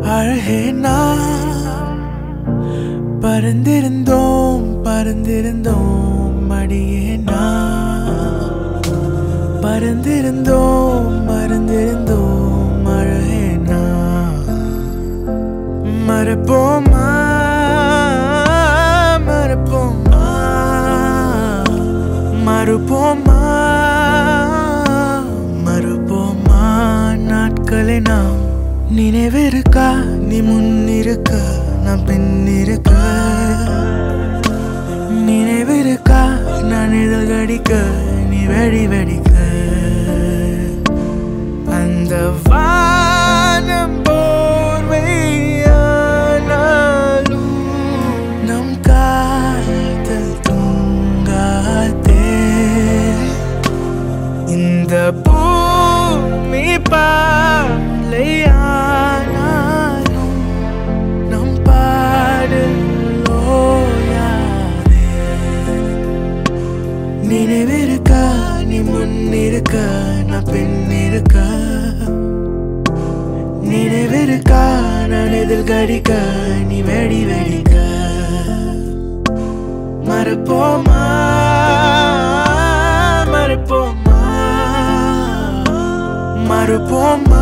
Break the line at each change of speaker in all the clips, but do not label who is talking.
அழகே நான் பறந்திருந்தோம் பறந்திருந்தோம் மடியே நான் பறந்திருந்தோம் மறந்திருந்தோம் அழகே நான் மறப்போமா மறப்போமா மறுப்போமா மறுப்போமா நாட்களை நாம் நினைவிருக்கா நீ முன்னிருக்க நான் பின்னிருக்க நினைவிருக்கா நான் இதழ் கடிக்க நீ வெடி வெடிக்க அந்த வானம் போர்வையானாலும் நம் காதல் தூங்காதே இந்த பூமி பாலையானாலும் நம் பாடல் ஓயாதே நினைவிருக்கா நீ முன்னிருக்க நான் பின்னிருக்க நினைவிருக்கா நான் எதில் கடிக்க நீ வெடி வெடிக்க மறப்போமா மறப்போமா மறுப்போமா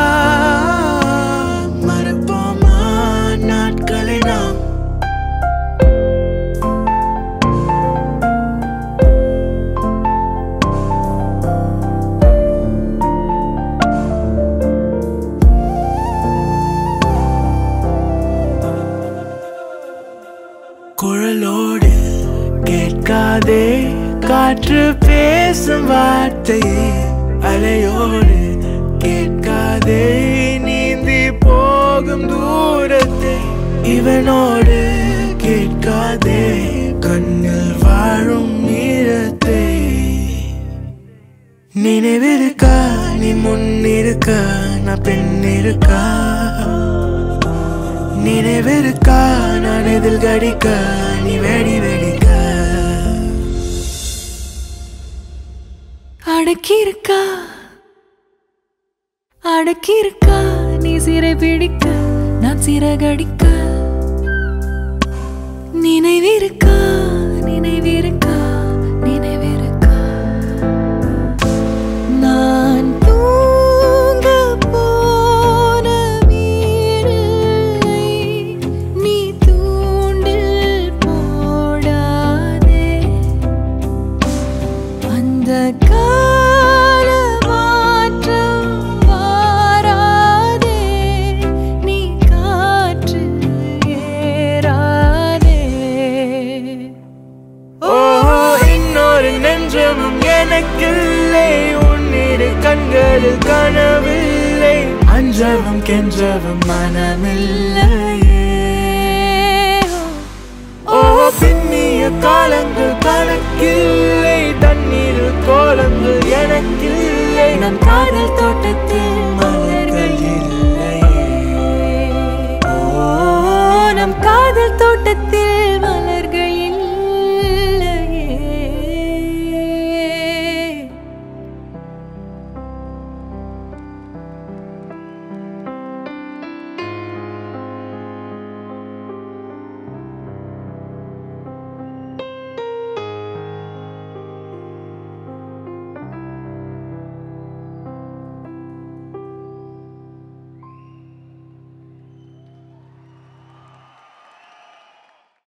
மறுப்போமா நாட்களை நாம் குழலோடு கேட்காதே காற்று பேசும் வார்த்தையே அலையோடு கேட்காதே நீந்தி போகும் தூரத்தை இவனோடு கேட்காதே கண்ணில் வாழும் ஈரத்தை நினைவிருக்கா நீ முன்னிருக்க நான் பின்னிருக்கா நினைவிருக்கா நான் எதில் கடிக்க நீ வெடி வெடிக்க
அடக்கியிருக்கா அடக்கியிருக்கா நீ சிறை பிடிக்க நான் சிறகடிக்க நினைவிருக்கா நினைவிருக்கா நினைவிருக்கா நான் தூங்க போன வீடில்லை நீ தூண்டில் போடாதே அந்த கால மாற்றம் வாராதே நீ காற்று ஏறாதே
ஓ இன்னொரு நெஞ்சமும் எனக்கில்லை உன்னிரு கண்களில் கனவில்லை அஞ்சவும் கெஞ்சவும் மனமில்லையே ஓ பின்னிய காலங்கள் கணக்கில்லை தண்ணீர் கோலங்கள் எனக்கில்லை
நம் காதல் தோட்டத்தில் மலர்